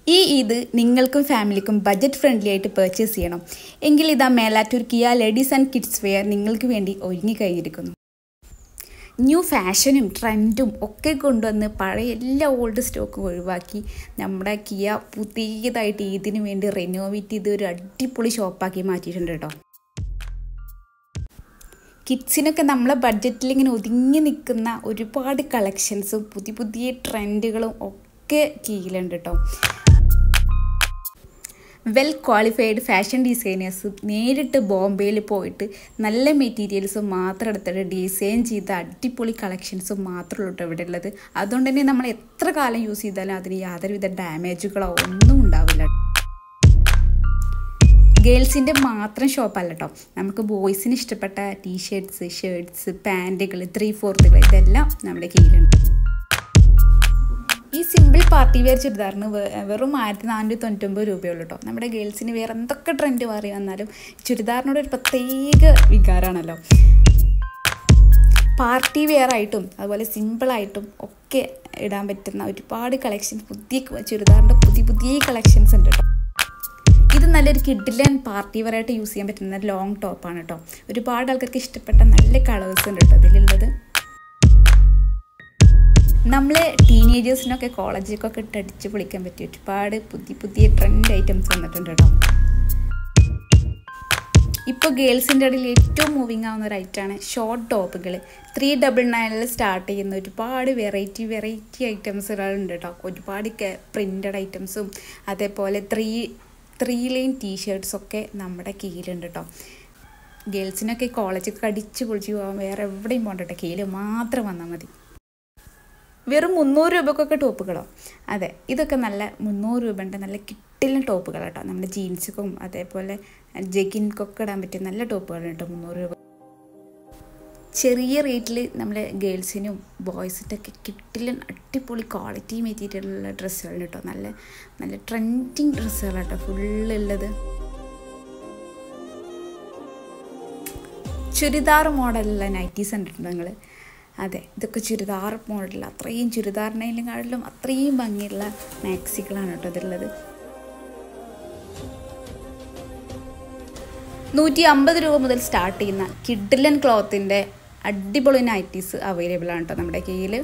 ഈ ഇത് നിങ്ങൾക്കും ഫാമിലിക്കും ബഡ്ജറ്റ് ഫ്രണ്ട്ലി ആയിട്ട് പർച്ചേസ് ചെയ്യണം എങ്കിൽ ഇതാ Melattur Kia ladies and kids wear നിങ്ങൾക്ക് വേണ്ടി ഒരുങ്ങി കഴിഞ്ഞിരിക്കുന്നു ന്യൂ ഫാഷനും ട്രെൻഡും ഒക്കെ കൊണ്ടുവന്ന് പഴയ എല്ലാ ഓൾഡ് സ്റ്റോക്കും ഒഴിവാക്കി നമ്മുടെ കിയ പുതിയതായിട്ട് ഇതിനു വേണ്ടി റിനോവേറ്റ് ചെയ്ത് ഒരു അടിപൊളി ഷോപ്പാക്കി മാറ്റിയിട്ടുണ്ട് കേട്ടോ കിഡ്സിനൊക്കെ നമ്മളെ ബഡ്ജറ്റിൽ ഇങ്ങനെ ഒതുങ്ങി നിൽക്കുന്ന ഒരുപാട് കളക്ഷൻസും പുതിയ പുതിയ ട്രെൻഡുകളും ഒക്കെ കീഴിലുണ്ട് കേട്ടോ വെൽ ക്വാളിഫൈഡ് ഫാഷൻ ഡിസൈനേഴ്സ് നേരിട്ട് ബോംബെയിൽ പോയിട്ട് നല്ല മെറ്റീരിയൽസ് മാത്രം എടുത്തിട്ട് ഡിസൈൻ ചെയ്ത അടിപൊളി കളക്ഷൻസും മാത്രമേ ഉള്ളൂ ഇവിടെ ഉള്ളത് അതുകൊണ്ട് തന്നെ നമ്മൾ എത്ര കാലം യൂസ് ചെയ്താലും അതിന് യാതൊരുവിധ ഡാമേജുകളോ ഒന്നും ഉണ്ടാവില്ല ഗേൾസിൻ്റെ മാത്രം ഷോപ്പല്ല കേട്ടോ നമുക്ക് ബോയ്സിന് ഇഷ്ടപ്പെട്ട ടീഷർട്ട്സ് ഷർട്ട്സ് പാൻറ്റുകൾ ത്രീ ഫോർത്തുകൾ ഇതെല്ലാം നമ്മുടെ കയ്യിലുണ്ട് ഈ സിമ്പിൾ പാർട്ടി വെയർ ചുരിദാറിന് വെറും ആയിരത്തി നാനൂറ്റി തൊണ്ണൂറ്റൊമ്പത് രൂപയുള്ളൂ കേട്ടോ നമ്മുടെ ഗേൾസിന് വേറെ എന്തൊക്കെ ട്രെൻഡ് മാറി വന്നാലും ചുരിദാറിനോട് ഒരു പ്രത്യേക വികാരമാണല്ലോ പാർട്ടി വെയർ ആയിട്ടും അതുപോലെ സിമ്പിളായിട്ടും ഒക്കെ ഇടാൻ പറ്റുന്ന ഒരുപാട് കളക്ഷൻസ് പുതിയ ചുരിദാറിൻ്റെ പുതിയ പുതിയ കളക്ഷൻസ് ഉണ്ട് കേട്ടോ ഇത് നല്ലൊരു കിഡിലൻ പാർട്ടി വെയർ ആയിട്ട് യൂസ് ചെയ്യാൻ പറ്റുന്ന ലോങ് ടോപ്പാണ് കേട്ടോ ഒരുപാട് ആൾക്കാർക്ക് ഇഷ്ടപ്പെട്ട നല്ല കളേഴ്സ് ഉണ്ട് കേട്ടോ ഇതിലുള്ളത് നമ്മൾ ടീനേജേഴ്സിനൊക്കെ കോളേജിലേക്കൊക്കെ ഇട്ട് അടിച്ച് പൊളിക്കാൻ പറ്റിയ ഒരുപാട് പുതിയ പുതിയ ട്രെൻഡ് ഐറ്റംസ് വന്നിട്ടുണ്ട് കേട്ടോ ഇപ്പോൾ ഗേൾസിൻ്റെ ഇടയിൽ ഏറ്റവും മൂവിങ് ആവുന്ന ഒരു ഐറ്റമാണ് ഷോർട്ട് ടോപ്പുകൾ ത്രീ ഡബിൾ നയനിൽ സ്റ്റാർട്ട് ചെയ്യുന്ന ഒരുപാട് വെറൈറ്റി വെറൈറ്റി ഐറ്റംസുകളുണ്ട് കേട്ടോ ഒരുപാട് പ്രിൻറ്റഡ് ഐറ്റംസും അതേപോലെ ത്രീ ത്രീ ലൈൻ ടീഷർട്ട്സൊക്കെ നമ്മുടെ കീഴിലുണ്ട് കേട്ടോ ഗേൾസിനൊക്കെ കോളേജൊക്കെ അടിച്ച് പൊളിച്ച് പോകാൻ വേറെ എവിടെയും പോകണ്ട കേട്ടോ കീഴിൽ മാത്രം വന്നാൽ മതി വെറും മുന്നൂറ് രൂപക്കൊക്കെ ടോപ്പുകളോ അതെ ഇതൊക്കെ നല്ല മുന്നൂറ് രൂപയുടെ നല്ല കിട്ടില്ല ടോപ്പുകൾ കേട്ടോ നമ്മുടെ ജീൻസുക്കും അതേപോലെ ജഗിൻകൊക്കെ ഇടാൻ പറ്റിയ നല്ല ടോപ്പുകൾ കേട്ടോ മുന്നൂറ് രൂപ ചെറിയ റേറ്റിൽ നമ്മുടെ ഗേൾസിനും ബോയ്സിൻ്റെയൊക്കെ കിട്ടില്ല അടിപൊളി ക്വാളിറ്റി മെറ്റീരിയലുള്ള ഡ്രസ്സുകൾ കേട്ടോ നല്ല നല്ല ട്രെൻഡിങ് ഡ്രസ്സുകൾ കേട്ടോ ഫുള്ളുള്ളത് ചുരിദാർ മോഡലുള്ള നൈറ്റീസ് കണ്ടിട്ടുണ്ട് നിങ്ങൾ അതെ ഇതൊക്കെ ചുരിദാർ മോഡൽ അത്രയും ചുരിദാറിനേലും അത്രയും ഭംഗിയുള്ള മാക്സികളാണ് കേട്ടോ ഇതിലുള്ളത് നൂറ്റി അമ്പത് രൂപ മുതൽ സ്റ്റാർട്ട് ചെയ്യുന്ന കിഡിലൻ ക്ലോത്തിൻ്റെ അടിപൊളി നൈറ്റീസ് അവൈലബിൾ ആണ് കേട്ടോ നമ്മുടെ കയ്യിൽ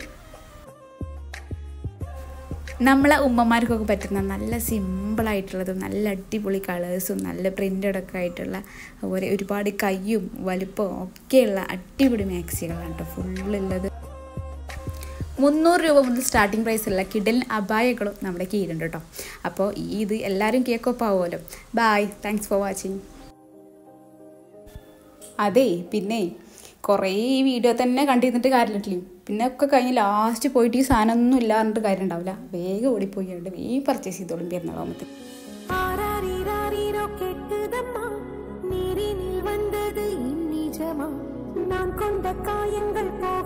നമ്മളെ ഉമ്മമാർക്കൊക്കെ പറ്റുന്ന നല്ല സിമ്പിളായിട്ടുള്ളതും നല്ല അടിപൊളി കളേഴ്സും നല്ല പ്രിൻ്റഡൊക്കെ ആയിട്ടുള്ള അതുപോലെ ഒരുപാട് കയ്യും വലുപ്പവും ഒക്കെയുള്ള അടിപൊളി മാക്സികളാണ് കേട്ടോ ഫുള്ളുള്ളത് മുന്നൂറ് രൂപ മുതൽ സ്റ്റാർട്ടിംഗ് പ്രൈസുള്ള കിഡൽ അബായകളും നമ്മുടെ കീഴിലുണ്ട് കേട്ടോ അപ്പോൾ ഈ ഇത് എല്ലാവരും കേക്കൊപ്പം ആവുമല്ലോ ബായ് താങ്ക്സ് ഫോർ വാച്ചിങ് അതെ പിന്നെ കുറേ വീഡിയോ തന്നെ കണ്ടിരുന്നിട്ട് കാര്യമില്ല പിന്നെ ഒക്കെ കഴിഞ്ഞ് ലാസ്റ്റ് പോയിട്ട് ഈ സാധനമൊന്നും ഇല്ല പറഞ്ഞിട്ട് കാര്യം ഉണ്ടാവില്ല വേഗം ഓടിപ്പോയി വേഗം പർച്ചേസ് ചെയ്തോളും പെരുന്നാളാകുമ്പോൾ ஆராரிராரிரோ கெட்டுதம்மா நீரினில் வந்தது இந்நிஜமா நான் கொண்ட காயங்கள்